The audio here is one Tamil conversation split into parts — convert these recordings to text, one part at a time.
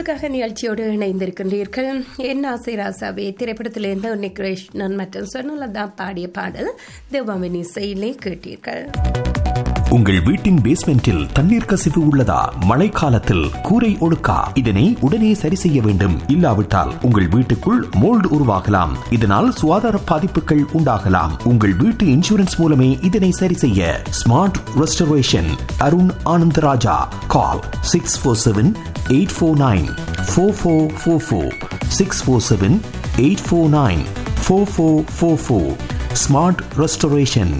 உங்களுக்காக நிகழ்ச்சியோடு இணைந்திருக்கின்றீர்கள் என் ஆசை ராசாவே திரைப்படத்திலிருந்து உன்னிகிருஷ்ணன் மற்றும் சொன்னலதா பாடிய பாடல் தேவாவின் இசையிலே கேட்டீர்கள் உங்கள் வீட்டின் பேஸ்மெண்டில் தண்ணீர் கசிவு உள்ளதா மழைக்காலத்தில் கூரை ஒழுக்கா இதனை உடனே சரி செய்ய வேண்டும் இல்லாவிட்டால் உங்கள் வீட்டுக்குள் மோல்டு உருவாகலாம் இதனால் சுகாதார பாதிப்புகள் உண்டாகலாம் உங்கள் வீட்டு இன்சூரன்ஸ் மூலமே இதனை சரி செய்ய smart restoration Arun Anandaraja call six four seven eight four nine four four four four six four seven eight four nine four four four four smart restoration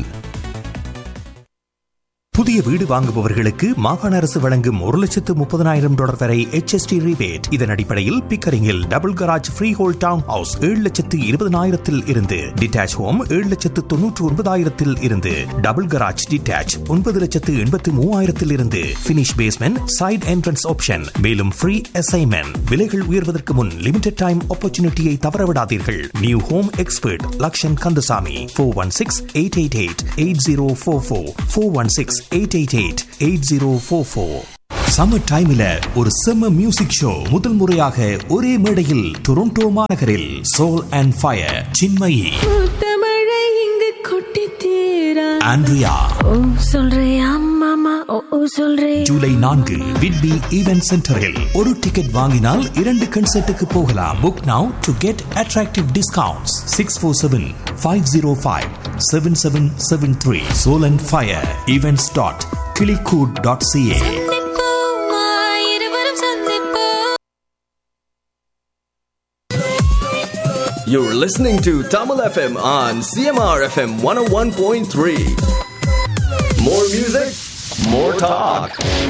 புதிய வீடு வாங்குபவர்களுக்கு மாகாண அரசு வழங்கும் ஒரு லட்சத்து முப்பதனாயிரம் டாலர் வரை HST rebate இதன் அடிப்படையில் பிக்கரிங்கில் double garage freehold town house ஏழு லட்சத்து இருபதனாயிரத்தில் இருந்து டிட்டாச் ஹோம் ஏழு லட்சத்து தொன்னூற்று ஒன்பதாயிரத்தில் இருந்து டபுள் கராஜ் டிட்டாச் ஒன்பது லட்சத்து எண்பத்து மூவாயிரத்தில் இருந்து finish basement side entrance option மேலும் ஃப்ரீ அசைன்மெண்ட் விலைகள் உயர்வதற்கு முன் லிமிடெட் டைம் ஆப்பர்ச்சுனிட்டியை தவறவிடாதீர்கள் new home expert Lakshan Kandasamy four one six eight eight eight eight zero four four four one six eight eight eight eight zero four four summer டைம்ல ஒரு செம்ம மியூசிக் ஷோ முதல் முறையாக ஒரே மேடையில் டொரண்டோ மாநகரில் சோல் அண்ட் ஃபயர் சின்மயி தமிழை இங்கு கொட்டி தீரா ஆண்ட்ரியா ஓ சொல்றியா மாமா ஓ ஓ சொல்றே ஜூலை நான்கு விட்பி ஈவென்ட் சென்டரில் ஒரு டிக்கெட் வாங்கினால் இரண்டு கன்சர்ட்டுக்கு போகலாம் book now to get attractive discounts six four seven five zero five seven seven seven three soul and fire events dot கிளிகூட் டாட் சிஏ இருவரும் சந்திப்போம் You're listening to Tamil FM on CMR FM 101.3. More music, more talk.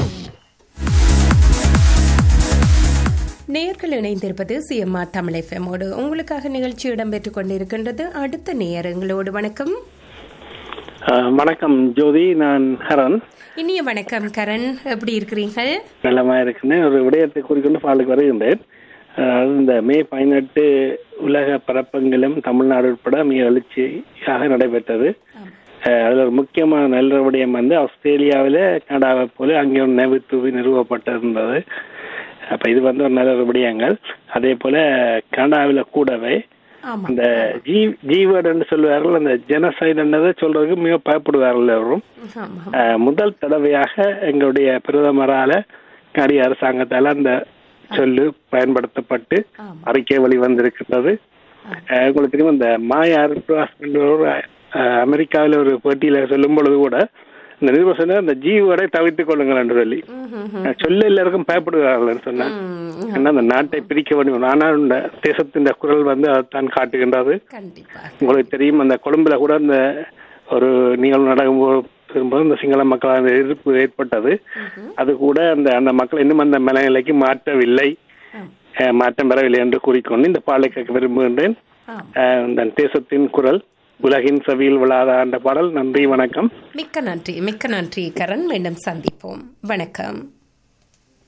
நேயர்கள் இணைந்திருப்பது சிஎம்ஆர் தமிழ் எஃப்எம்மோடு உங்களுக்காக நிகழ்ச்சி இடம்பெற்றுக் கொண்டிருக்கின்றது அடுத்த நேயரங்களோடு வணக்கம் அஹ், வணக்கம் ஜோதி நான் ஹரன் இனிய வணக்கம் கரண் எப்படி இருக்கிறீர்கள் நலமா இருக்கிறேன் ஒரு விடயத்தை குறிக்கொண்டு பாலுக்கு வருகின்றேன் அஹ், இந்த மே பதினெட்டு உலக பரப்பங்களும் தமிழ்நாடு உட்பட மிக எழுச்சியாக நடைபெற்றது அஹ், அதுல ஒரு முக்கியமான நல்ல விடயம் வந்து ஆஸ்திரேலியாவில் கனடாவை போல அங்கே ஒரு நெவித்துவி நிறுவப்பட்டிருந்தது அப்ப இது வந்து ஒரு நல்ல ஒரு விடயங்கள் அதே போல கனடாவில் கூடவே ஆமா அந்த ஜீ ஜீவர்டுன்னு சொல்லுவார்கள் அந்த ஜெனசைடுன்றதை சொல்றதுக்கு மிக பயப்படுவார்கள் அவரும் ஆமா அஹ், முதல் தடவையாக எங்களுடைய பிரதமரால கனடிய அரசாங்கத்தால அந்த சொல்லு பயன்படுத்தப்பட்டு ஆமா. அறிக்கை வெளிவந்திருக்கின்றது அஹ், உங்களுக்கு தெரியும் இந்த மாயா அருட்ராஸ் என்ற ஒரு அஹ், அமெரிக்காவில் ஒரு போட்டியில சொல்லும் பொழுது கூட இந்த நிருபர் சொன்ன அந்த ஜீவரை தவிர்த்துக் கொள்ளுங்கள் என்று சொல்லி அஹ், சொல்ல எல்லாருக்கும் பயப்படுகிறார்கள் சொன்னேன் ஏன்னா அந்த நாட்டை பிரிக்க வேண்டும் ஆனால் இந்த தேசத்தின் குரல் வந்து அதைத்தான் காட்டுகின்றது கண்டிப்பா உங்களுக்கு தெரியும் அந்த கொழும்புல கூட அந்த ஒரு நிகழ்வு நடக்கும்போது திரும்ப இந்த சிங்கள மக்களால் அந்த எதிர்ப்பு ஏற்பட்டது அது கூட அந்த அந்த மக்கள் இன்னும் அந்த மனநிலைக்கு மாற்றவில்லை அஹ், மாற்றம் பெறவில்லை என்று கூறிக்கொண்டு இந்த பாடலை கேட்க விரும்புகின்றேன் ஆம். அஹ், இந்த தேசத்தின் குரல் உலகின் செவியில் விழாத அந்த பாடல் நன்றி வணக்கம் மிக்க நன்றி மிக்க நன்றி கரண் மீண்டும் சந்திப்போம் வணக்கம்